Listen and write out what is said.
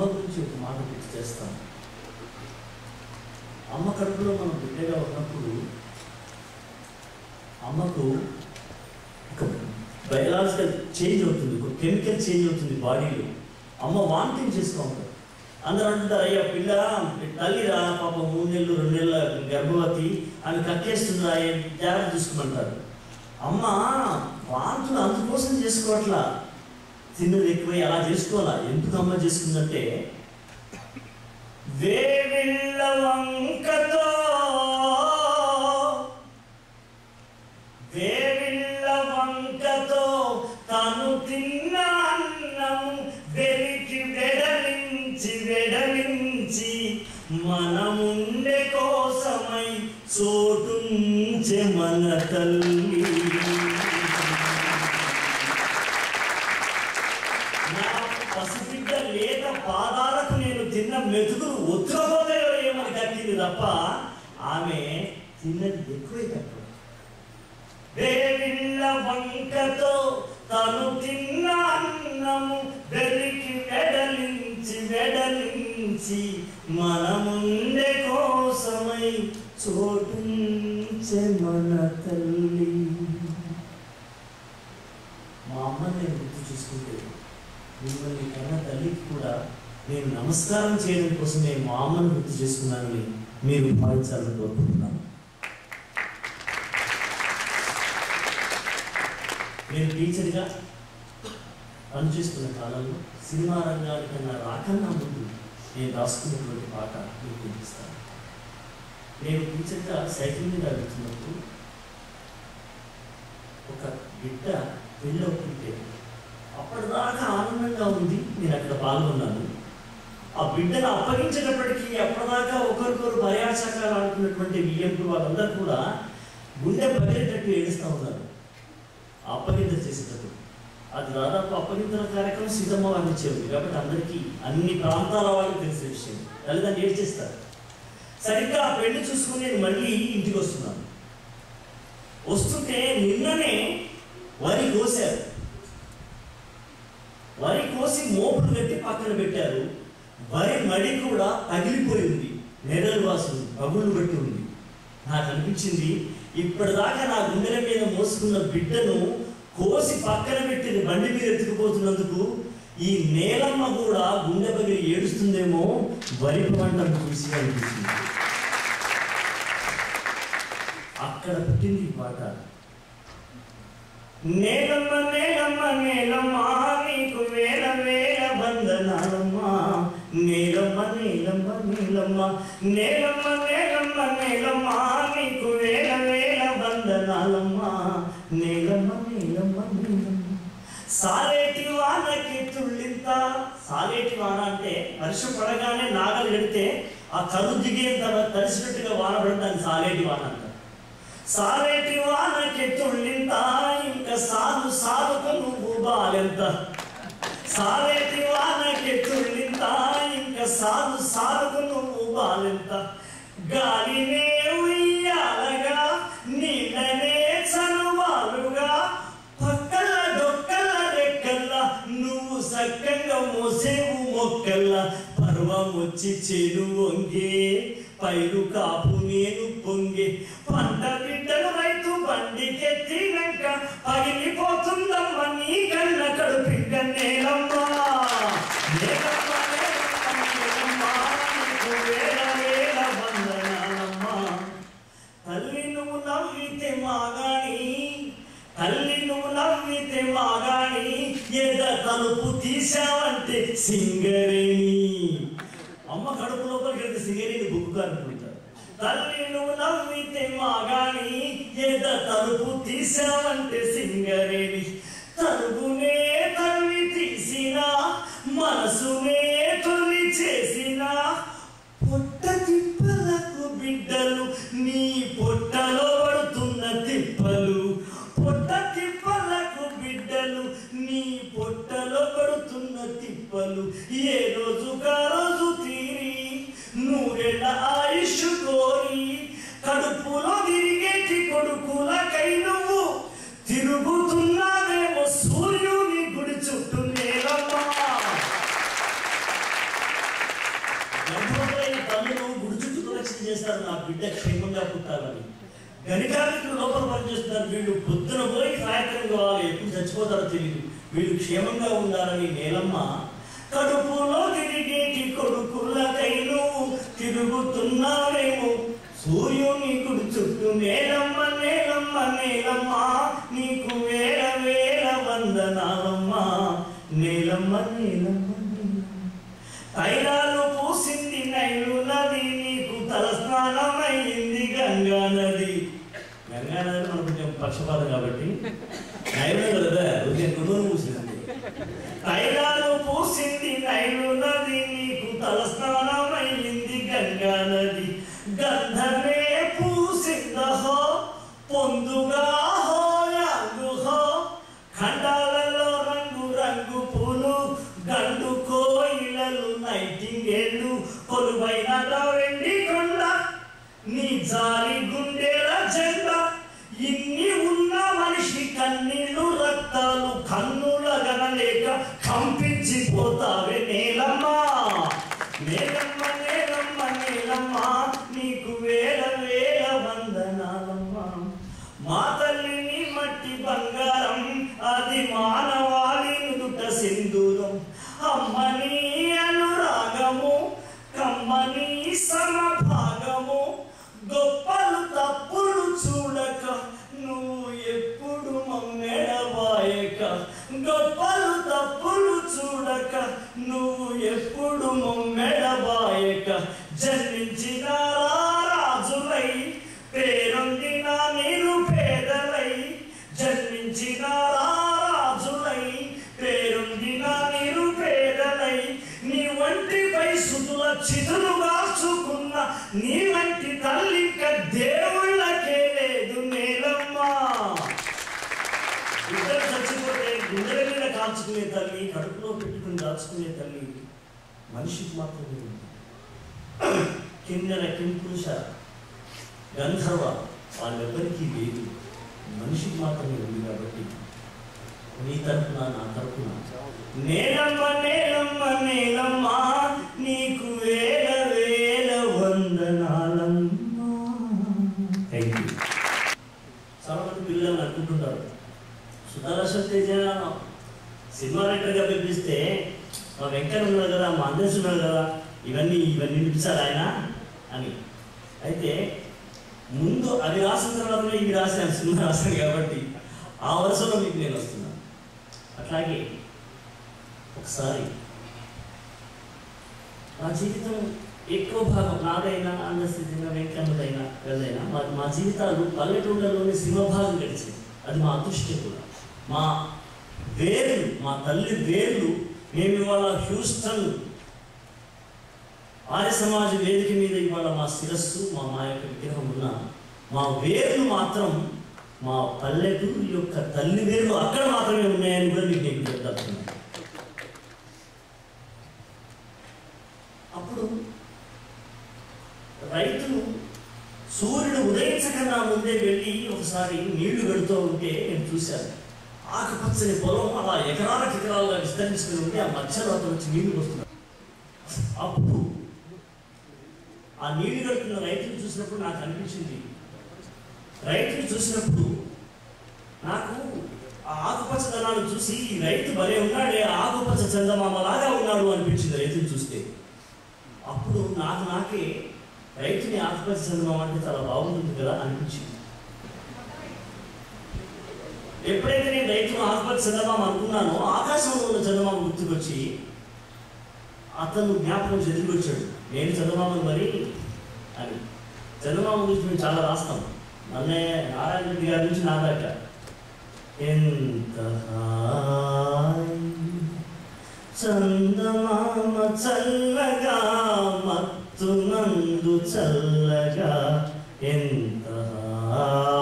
గురించి ఒక మాట గుర్తు చేస్తాను అమ్మ కడుపులో మనం బిడ్డగా ఉన్నప్పుడు అమ్మకు ఒక బయలాజికల్ చేంజ్ అవుతుంది ఒక కెమికల్ చేంజ్ అవుతుంది బాడీలో అమ్మ వాంతింగ్ చేస్తూ ఉంటుంది అందరూ అంటారు అయ్యా పిల్ల తల్లిరా పాప మూడు నెలలు రెండు నెలల గర్భవతి ఆమె కక్కేస్తుందిరా ఏం జాగ్రత్త చూసుకోమంటారు అమ్మ వాంతులు అందుకోసం చేసుకోవట్లా తిన్నది ఎక్కువై అలా చేసుకోవాలా ఎందుకు అమ్మ చేసుకుందంటే వేవిళ్ళ వంకతో వేవిళ్ళ వంకతో తను తిన్న అన్నం వెలికి వెడలించి వెడలించి మనముండే కోసమై చోటుంచే మన తల్లి నా పసిబిడ్డ లేక పాదాలకు నేను తిన్న మెతుకులు ఉత్తరపోతాయో ఏమని కట్టింది తప్ప ఆమె తిన్నది ఎక్కువే కట్టు వేవిళ్ళ వంకతో తను తిన్న అన్నము వెలికి వెడలించి వెడలించి మనముండే కోసమై చోటుంచే మన తల్లి మా అమ్మని నేను గుర్తు చూసుకుంటే మిమ్మల్ని కన్న తల్లికి కూడా నేను నమస్కారం చేయడం కోసం నేను మా అమ్మను గుర్తు చేసుకున్నానని మీరు భావించాలని కోరుకుంటున్నాను నేను టీచర్గా పనిచేస్తున్న కాలంలో సినిమా రంగానికి నా రాకన్నా ముందు నేను రాసుకున్నటువంటి పాట మీకు వినిపిస్తాను నేను టీచర్గా సైకిల్ మీద వెళ్తున్నప్పుడు ఒక బిడ్డ పెళ్ళవుతుంటే అప్పటిదాకా ఆనందంగా ఉంది నేను అక్కడ పాల్గొన్నాను ఆ బిడ్డను అప్పగించేటప్పటికీ అప్పటిదాకా ఒకరికొకరు భయాచకాలు ఆడుతున్నటువంటి వియ్యంకులు వాళ్ళందరూ కూడా గుండె పగిలేటట్టు ఏడుస్తూ ఉన్నారు అప్పగింత చేసేటప్పుడు అది దాదాపు అప్పగింతల కార్యక్రమం సీతమ్మ వారిని చెవి కాబట్టి అందరికీ అన్ని ప్రాంతాల వాళ్ళకి తెలిసిన విషయం తల్లిదండ్రులు ఏం చేస్తారు సరిగ్గా ఆ పెళ్లి చూసుకుని నేను మళ్ళీ ఇంటికి వస్తున్నాను వస్తుంటే నిన్ననే వరి కోసారు వరి కోసి మోపులు కట్టి పక్కన పెట్టారు వరి మడి కూడా పగిలిపోయి ఉంది నెరలు వాసన పగుళ్ళు పెట్టి ఉంది నాకు అనిపించింది ఇప్పటిదాకా నా గుండెల మీద మోసుకున్న బిడ్డను కోసి పక్కన పెట్టిన బండి మీద ఎత్తుకుపోతున్నందుకు ఈ నేలమ్మ కూడా గుండె పగిలి ఏడుస్తుందేమో వరి పంటను చూసి అనిపించింది అక్కడ పుట్టింది ఈ పాట నేలమ్మ నేలమ్మ నేలమ్మ నీకు వేల వేల వందనాలమ్మా నేలమ్మ నేలమ్మ నేలమ్మ నేలమ్మ నేలమ్మ నేలమ్మ నీకు వేల వేల వందనాలమ్మా నేలమ్మ నేలమ్మ నేలమ్మ సాలేటి వానకి తుళ్ళింత సాలేటి వాన అంటే వర్షం పడగానే నాగలు కడితే ఆ కరు దిగేంత తడిసినట్టుగా వాన పడతాను సాలేటి వాన అంటారు సారేటి వానకి తుళ్ళింత ఇంకా సాలు సాలుకు నువ్వు బాలెంత సారేటి వానకి తుళ్ళింత ఇంకా సాలు సాలుకు నువ్వు బాలెంత గాలినే ఉయ్యాలగా నీళ్ళనే చనువాలుగా పక్కల డొక్కల రెక్కల్ల నువ్వు సక్కంగా మోసేవు మొక్కల్ల పర్వం వచ్చి చెడు వంగే పైరు కాపు నేను పొంగే పంట బిడ్డలు రైతు బండికెత్తినాక పగిలిపోతుందమ్మ నీ కళ్ళ కడుపిడ్డ నేలమ్మా నేలమ్మ, నేలమ్మ, నేలమ్మ, నీకు వేల వేల వందనాలమ్మా. తల్లి నువ్వు నవ్వితే మాగాని తల్లి నువ్వు నవ్వితే మాగాని ఎద తలుపు తీసావంటే సింగరేణి అమ్మ కడుపు లోపలికి వెళ్తే సింగరేణి బుక్కు అనుకుంటారు తల్లి నువ్వు నవ్వితే మాగాని ఎద తలుపు తీసావంటే సింగరేణి తలుపునే తల్లి తీసిన మనసునే తొలి చేసిన పొట్ట తిప్పలకు బిడ్డలు నీ పొట్టలో పడుతున్న తిప్పలు పొట్ట తిప్పలకు బిడ్డలు నీ పొట్టలో పడుతున్న తిప్పలు ఏ రోజు రోజు తీరి నూరెళ్ళ ఆయుష్ కోరి కడుపులో తిరిగేటి కొడుకులకై నువ్వు తిరుగుతున్నావేమో సూర్యుని చేస్తారు నా బిడ్డ క్షేమంగా పుట్టాలని గణికార్మికులు లోపల పనిచేస్తున్నారు వీళ్ళు పొద్దున పోయి సాయంత్రం కావాలి ఎప్పుడు చచ్చిపోతారో తెలియదు వీళ్ళు క్షేమంగా ఉండాలని నేలమ్మ కడుపులో తిరిగేటి కొడుకులకైను తిరుగుతున్నావేమో సూర్యుని కుడి చుట్టూ నేలమ్మ నేలమ్మ నేలమ్మ నీకు వేల వేల వందనాలమ్మ నేలమ్మ నేలమ్మ నేలమ్మ తైలాలు పూసింది నైలు నది నీకు తలస్నానమైంది గంగా నది గంగా నది మనకు కొంచెం పక్షపాతం కాబట్టి నైలు కదా ఉదయం కుటుంబం పూసింది తైలాలు పూసింది నైలు నది నీకు తలస్నానమైంది గంగా నది గంధమే పూసిందహో పొందుగా హో యాగుహో ఖండాలలో రంగు రంగు పూలు గండు కోయిలలు నైటింగేళ్ళు కొలువైన వెండి కొండ నీ జాలి గుండెల జెండా ఇన్ని ఉన్న మనిషి కన్నీళ్లు రక్తాలు కన్నుల గనలేక కంపించిపోతావే నేలమ్మా నేలమ్మ నేలమ్మ నేలమ్మ నీకు వేల వేల వందనాలమ్మా మా తల్లిని మట్టి బంగారం అది మానవాళి నుదుట సింధూరం అమ్మని అనురాగము కమ్మని సమభాగము గొప్పలు తప్పులు చూడక నువ్వు ఎప్పుడు మమ్మెడబాయక గొప్పలు తప్పులు చూడక నువ్వు ఎప్పుడు మమ్మెడబాయక జన్మించిన రాజులై పేరొందిన నిరుపేదలై జన్మించిన రాజులై పేరొందిన నిరుపేదలై నీ వంటిపై సుతుల చితులు కాచుకున్న నీ వంటి తల్లిక దేవుళ్ళకే లేదు నేలమ్మా ఇద్దరు చచ్చిపోతే గుండెల మీద కాల్చుకునే తల్లి కడుపులో పెట్టుకుని దాచుకునే తల్లి మనిషికి మాత్రమే ఉంది కిన్నెల కింపురుష గంధర్వ వాళ్ళెవ్వరికీ లేదు మనిషికి మాత్రమే ఉంది కాబట్టి నీ తరపున నా తరపున నేలమ్మ నేలమ్మ నేలమ్మ నీకు వేల వేల వందనాలమ్మా థ్యాంక్ యూ చాలా మంది పిల్లలు అనుకుంటుంటారు సుధారాశ్వ తేజ సినిమా రైటర్గా పిలిపిస్తే మా వెంకన్న ఉన్నాడు కదా మా అందర్స్ ఉన్నాడు కదా ఇవన్నీ ఇవన్నీ పిలిచారు ఆయన అని అయితే ముందు అది రాసిన తర్వాత ఇవి రాశాను సినిమా రాశాను కాబట్టి ఆ వరుసలో మీకు నేను వస్తున్నాను అట్లాగే ఒకసారి నా జీవితం ఎక్కువ భాగం నాదైనా అందస్థితిన వెంకన్నదైనా ఎవరైనా మా మా జీవితాలు పల్లెటూళ్ళలోనే సింహభాగం గడిచింది అది మా అదృష్టం కూడా మా వేర్లు మా తల్లి వేర్లు మేము ఇవాళ హ్యూస్టన్ ఆర్య సమాజ వేదిక మీద ఇవాళ మా శిరస్సు మా మా యొక్క విగ్రహం ఉన్న మా వేర్లు మాత్రం మా పల్లెటూరు యొక్క తల్లి వేర్లు అక్కడ మాత్రమే ఉన్నాయని కూడా మీకు నేను చెప్తాను అప్పుడు రైతులు సూర్యుడు ఉదయించకన్నా ముందే వెళ్ళి ఒకసారి నీళ్లు పెడుతూ ఉంటే నేను చూశాను ఆకుపచ్చని పొలం అలా ఎకరాలకు ఎకరాలుగా విస్తరించుకుని ఉంటే ఆ మధ్యలో అతను వచ్చి నీళ్లు వస్తున్నాడు అప్పుడు ఆ నీళ్లు కడుతున్న రైతులు చూసినప్పుడు నాకు అనిపించింది రైతులు చూసినప్పుడు నాకు ఆ ఆకుపచ్చదనాన్ని చూసి ఈ రైతు భలే ఉన్నాడే ఆకుపచ్చ చందమామలాగా ఉన్నాడు అనిపించింది రైతులు చూస్తే అప్పుడు నాకు నాకే రైతుని ఆకుపచ్చ చందమామ అంటే చాలా బాగుంటుంది కదా అనిపించింది ఎప్పుడైతే నేను రైతును ఆకుపచ్చ చందమామ అనుకున్నానో ఆకాశంలో ఉన్న చందమామ గుర్తుకొచ్చి అతను జ్ఞాపకం చెదిరికొచ్చాడు నేను చందమామను మరి అని చందమామ గురించి మేము చాలా రాస్తాం నన్నే నారాయణ రెడ్డి గారి నుంచి నా దాకా ఎంత హాయి చందమామ చల్లగా మత్తునందు చల్లగా ఎంత హాయి